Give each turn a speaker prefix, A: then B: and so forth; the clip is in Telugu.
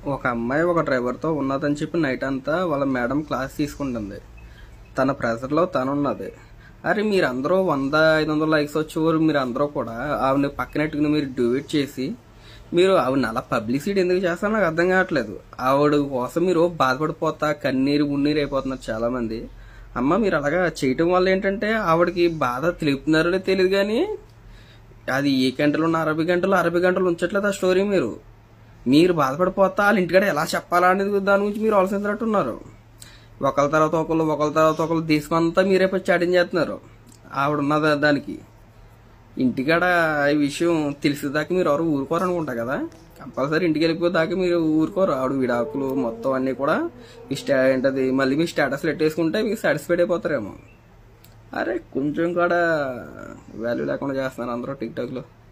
A: ఒక అమ్మాయి ఒక డ్రైవర్తో ఉన్నదని చెప్పి నైట్ అంతా వాళ్ళ మేడం క్లాస్ తీసుకుంటుంది తన ప్రెజర్లో తను ఉన్నది అరే మీరు అందరూ వంద ఐదు వందల లైక్స్ వచ్చేవారు మీరు అందరూ కూడా ఆవిడని పక్కనెట్టుకుని మీరు డ్యూట్ చేసి మీరు ఆవిడని అలా పబ్లిసిటీ ఎందుకు చేస్తారో నాకు అర్థం కావట్లేదు ఆవిడ కోసం మీరు బాధపడిపోతా కన్నీరు ఉన్నీరు అయిపోతున్నారు చాలా మంది అమ్మ మీరు అలాగా చేయటం వల్ల ఏంటంటే ఆవిడకి బాధ తెలుపుతున్నారో తెలియదు కానీ అది ఏ గంటలు ఉన్న అరవై గంటలు అరవై గంటలు ఉంచట్లేదు ఆ స్టోరీ మీరు మీరు బాధపడిపోతా వాళ్ళ ఇంటికాడ ఎలా చెప్పాలా అనేది దాని గురించి మీరు ఆలోచించినట్టున్నారు ఒకళ్ళ తర్వాత ఒకళ్ళు ఒకళ్ళ తర్వాత ఒకళ్ళు తీసుకొంతా మీరే పోయి చాటింగ్ చేస్తున్నారు ఆవిడ ఉన్నది దానికి ఇంటికాడ ఈ విషయం తెలిసేదాకా మీరు ఎవరు ఊరుకోరు అనుకుంటా కదా కంపల్సరీ ఇంటికి వెళ్ళిపోదాకా మీరు ఊరుకోరు ఆవిడ విడాకులు మొత్తం అన్నీ కూడా మీ స్టా ఏంటది మళ్ళీ మీ స్టేటస్లు ఎట్టేసుకుంటే మీకు సాటిస్ఫైడ్ అయిపోతారేమో అరే కొంచెం కూడా వాల్యూ లేకుండా చేస్తున్నారు అందరూ టిక్ టాక్లో